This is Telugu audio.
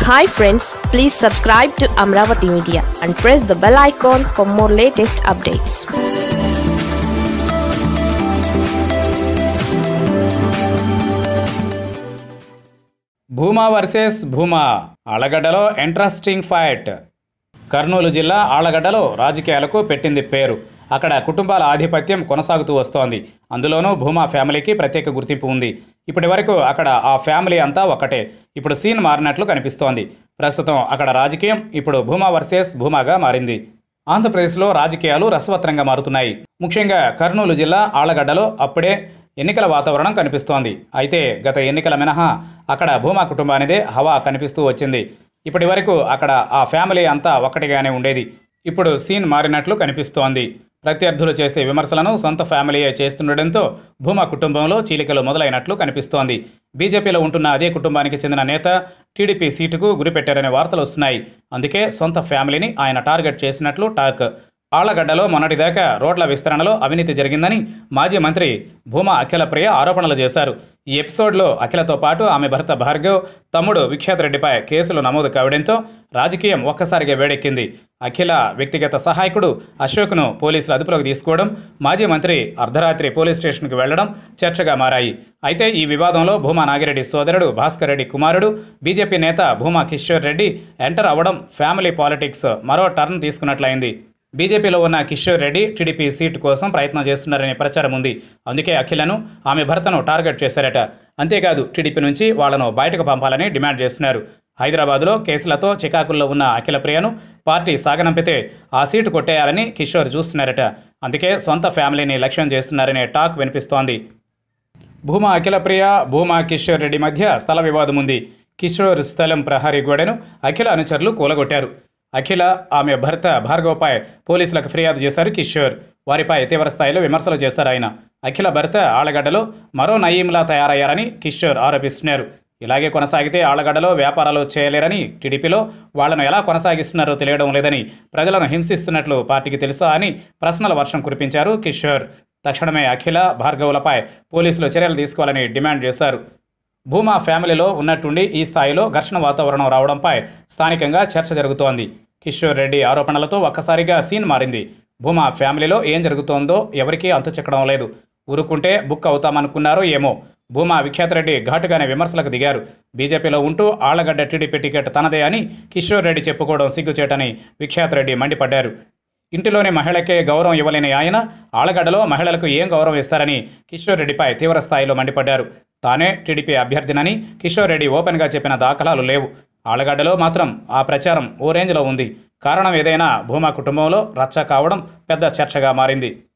hi friends please subscribe to Amaravati media and press the bell icon for more latest updates Bhuma versus Bhuma ఆళ్లగడ్డలో ఇంట్రెస్టింగ్ ఫైట్ కర్నూలు జిల్లా ఆళ్లగడ్డలో రాజకీయాలకు పెట్టింది పేరు అక్కడ కుటుంబాల ఆధిపత్యం కొనసాగుతూ వస్తోంది అందులోనూ భూమా ఫ్యామిలీకి ప్రత్యేక గుర్తింపు ఉంది ఇప్పటి వరకు అక్కడ ఆ ఫ్యామిలీ అంతా ఒక్కటే ఇప్పుడు సీన్ మారినట్లు కనిపిస్తోంది ప్రస్తుతం అక్కడ రాజకీయం ఇప్పుడు భూమా వర్సెస్ భూమాగా మారింది ఆంధ్రప్రదేశ్లో రాజకీయాలు రసవత్రంగా మారుతున్నాయి ముఖ్యంగా కర్నూలు జిల్లా ఆళ్లగడ్డలో అప్పుడే ఎన్నికల వాతావరణం కనిపిస్తోంది అయితే గత ఎన్నికల మినహా అక్కడ భూమా కుటుంబానిదే హవా కనిపిస్తూ వచ్చింది ఇప్పటి వరకు అక్కడ ఆ ఫ్యామిలీ అంతా ఒక్కటిగానే ఉండేది ఇప్పుడు సీన్ మారినట్లు కనిపిస్తోంది ప్రత్యర్థులు చేసే విమర్శలను సొంత ఫ్యామిలీయే చేస్తుండటంతో భూమా కుటుంబంలో చీలికలు మొదలైనట్లు కనిపిస్తోంది బీజేపీలో ఉంటున్న అదే కుటుంబానికి చెందిన నేత టీడీపీ సీటుకు గురిపెట్టారనే వార్తలు వస్తున్నాయి అందుకే సొంత ఫ్యామిలీని ఆయన టార్గెట్ చేసినట్లు టాక్ ఆళ్లగడ్డలో మొన్నటిదాకా రోడ్ల విస్తరణలో అవినీతి జరిగిందని మాజీ మంత్రి భూమా అఖిలప్రియ ఆరోపణలు చేశారు ఈ ఎపిసోడ్లో అఖిలతో పాటు ఆమె భర్త భార్గవ్ తమ్ముడు విఖ్యాత్ రెడ్డిపై కేసులు నమోదు కావడంతో రాజకీయం ఒక్కసారిగా వేడెక్కింది అఖిల వ్యక్తిగత సహాయకుడు అశోక్ను పోలీసులు అదుపులోకి తీసుకోవడం మాజీ మంత్రి అర్ధరాత్రి పోలీస్ స్టేషన్కు వెళ్లడం చర్చగా మారాయి అయితే ఈ వివాదంలో భూమా నాగిరెడ్డి సోదరుడు భాస్కర్ రెడ్డి కుమారుడు బీజేపీ నేత భూమా కిషోర్ రెడ్డి ఎంటర్ అవ్వడం ఫ్యామిలీ పాలిటిక్స్ మరో టర్న్ తీసుకున్నట్లయింది బీజేపీలో ఉన్న కిషోర్ రెడ్డి టీడీపీ సీటు కోసం ప్రయత్నం చేస్తున్నారనే ప్రచారం ఉంది అందుకే అఖిలను ఆమె భర్తను టార్గెట్ చేశారట అంతేకాదు టీడీపీ నుంచి వాళ్లను బయటకు పంపాలని డిమాండ్ చేస్తున్నారు హైదరాబాద్లో కేసులతో చికాకుల్లో ఉన్న అఖిల ప్రియను పార్టీ సాగనంపితే ఆ సీటు కొట్టేయాలని కిషోర్ చూస్తున్నారట అందుకే సొంత ఫ్యామిలీని లక్ష్యం చేస్తున్నారనే టాక్ వినిపిస్తోంది భూమా అఖిలప్రియ భూమా కిషోర్ రెడ్డి మధ్య స్థల వివాదం ఉంది కిషోర్ స్థలం ప్రహరీ గోడెను అఖిల అనుచరులు కూలగొట్టారు అఖిల ఆమె భర్త భార్గవ్పై పోలీసులకు ఫిర్యాదు చేశారు కిషోర్ వారిపై తీవ్ర స్థాయిలో విమర్శలు చేశారు ఆయన అఖిల భర్త ఆళ్లగడ్డలో మరో నయీంలా తయారయ్యారని కిషోర్ ఆరోపిస్తున్నారు ఇలాగే కొనసాగితే ఆళ్లగడ్డలో వ్యాపారాలు చేయలేరని టీడీపీలో వాళ్లను ఎలా కొనసాగిస్తున్నారో తెలియడం లేదని ప్రజలను హింసిస్తున్నట్లు పార్టీకి తెలుసా అని ప్రశ్నల వర్షం కురిపించారు కిషోర్ తక్షణమే అఖిల భార్గవులపై పోలీసులు చర్యలు తీసుకోవాలని డిమాండ్ చేశారు భూమా ఫ్యామిలీలో ఉన్నట్టుండి ఈ స్థాయిలో ఘర్షణ వాతావరణం రావడంపై స్థానికంగా చర్చ జరుగుతోంది కిషోర్ రెడ్డి ఆరోపణలతో ఒక్కసారిగా సీన్ మారింది భూమా ఫ్యామిలీలో ఏం జరుగుతోందో ఎవరికీ అంతు చిక్కడం లేదు ఊరుకుంటే బుక్ అవుతామనుకున్నారో ఏమో భూమా విఖ్యాత్ రెడ్డి ఘాటుగానే విమర్శలకు దిగారు బీజేపీలో ఉంటూ ఆళ్లగడ్డ టీడీపీ టికెట్ తనదే అని కిషోర్ రెడ్డి చెప్పుకోవడం సిగ్గుచేటని విఖ్యాత్ రెడ్డి మండిపడ్డారు ఇంటిలోని మహిళకే గౌరవం ఇవ్వలేని ఆయన ఆళ్లగడ్డలో మహిళలకు ఏం గౌరవం ఇస్తారని కిషోర్ రెడ్డిపై తీవ్ర స్థాయిలో మండిపడ్డారు తానే టీడీపీ అభ్యర్థినని కిషోర్ రెడ్డి ఓపెన్గా చెప్పిన దాఖలాలు లేవు ఆళ్లగడ్డలో మాత్రం ఆ ప్రచారం ఓ రేంజ్లో ఉంది కారణం ఏదైనా భూమా కుటుంబంలో రచ్చ కావడం పెద్ద చర్చగా మారింది